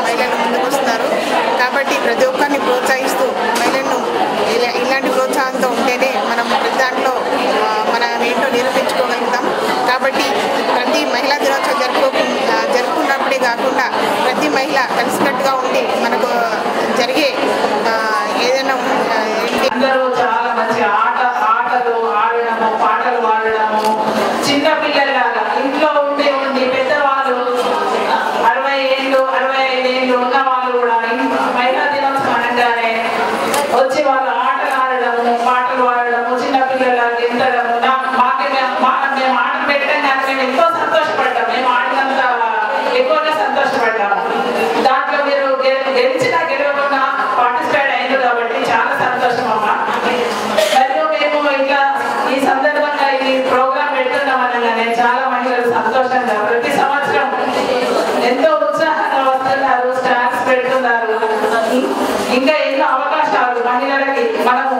మహిళలు ముందుకు వస్తున్నారు కాబట్టి ప్రతి ఒక్కరిని ప్రోత్సహిస్తూ మహిళలను ఇలా ఇలాంటి ప్రోత్సాహంతో ఉంటేనే మనం ప్రతి దాంట్లో ఆ, మన ఏంటో నిరూపించుకోగలుగుతాం కాబట్టి ప్రతి మహిళా దినోత్సవం జరుపుకో జరుపుకున్నప్పుడే కాకుండా ప్రతి మహిళ కలిసికట్టుగా ఉండి మనకు జరిగే ఆ, ఏదైనా ఆ, ఏంటి అందరూ చాలా మంచి ఆట ఆటలు ఆడడము పాటలు పాడడము చిన్న పిల్లలాగా ఇంట్లో ఉండి ఉండి పెద్దవాళ్ళు అరవై ఏళ్ళు అరవై ఐదు ఏళ్ళు ఉన్న వాళ్ళు కూడా ఇన్- మహిళా దినోత్సవం అనగానే వచ్చి వాళ్ళు ఆటలు ఆడడము పాటలు పాడడము చిన్న పిల్లల గెంతడము నా- మాకు మేము మా- మేము ఆట పెట్టగానే మేము ఎంతో సంతోషపడ్డాం మేము ఆడినంత ఎక్కువగా సంతోషపడ్డాము దాంట్లో మీరు గె- గెలిచినా గెలవకుండా పార్టిసిపేట్ అయింది కాబట్టి చాలా సంతోషం అమ్మా మరియు మేము ఇట్లా ఈ సందర్భంగా ఈ ప్రోగ్రామ్ పెడుతున్నాం అనగానే చాలా మహిళలు సంతోషంగా ప్రతి సంవత్సరం ఎంతో ఉత్సాహంగా వస్తున్నారు స్టార్స్ పెడుతున్నారు ఇంకా ఎన్నో అవకాశాలు మహిళలకి మనము